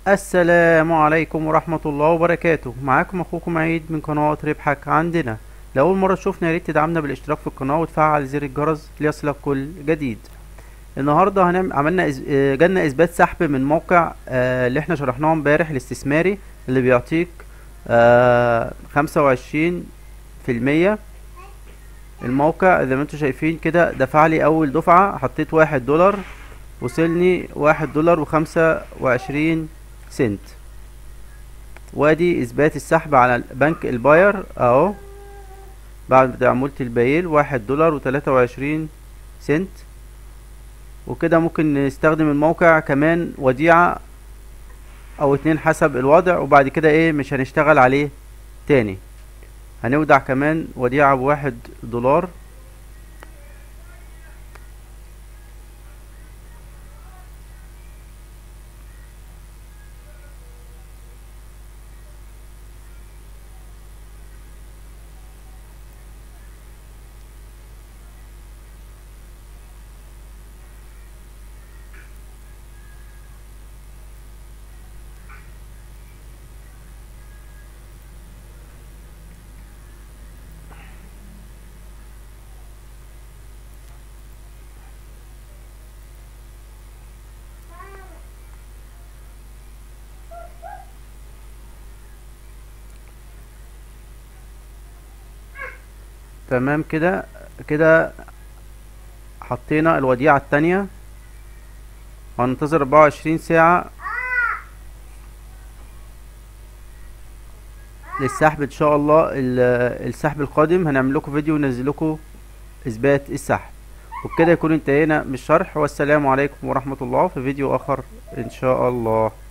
السلام عليكم ورحمة الله وبركاته معاكم اخوكم عيد من قناة ربحك عندنا لأول مرة تشوفنا ياريت تدعمنا بالاشتراك في القناة وتفعل زر الجرس ليصلك كل جديد النهاردة هنعمل عملنا إز... آه، جالنا اثبات سحب من موقع آه، اللي احنا شرحناه امبارح الاستثماري اللي بيعطيك خمسة وعشرين في المية الموقع زي ما انتوا شايفين كده دفع لي اول دفعة حطيت واحد دولار وصلني واحد دولار وخمسة وعشرين سنت وادي اثبات السحب على بنك الباير اهو بعد عمولة البيل واحد دولار وتلاتة وعشرين سنت وكده ممكن نستخدم الموقع كمان وديعة او اتنين حسب الوضع وبعد كده ايه مش هنشتغل عليه تاني هنودع كمان وديعة بواحد دولار تمام كده كده حطينا الوديعة التانية هننتظر اربعة وعشرين ساعة للسحب ان شاء الله ال- السحب القادم هنعمل لكم فيديو وننزل لكم اثبات السحب وبكده يكون انتهينا من الشرح والسلام عليكم ورحمة الله في فيديو اخر ان شاء الله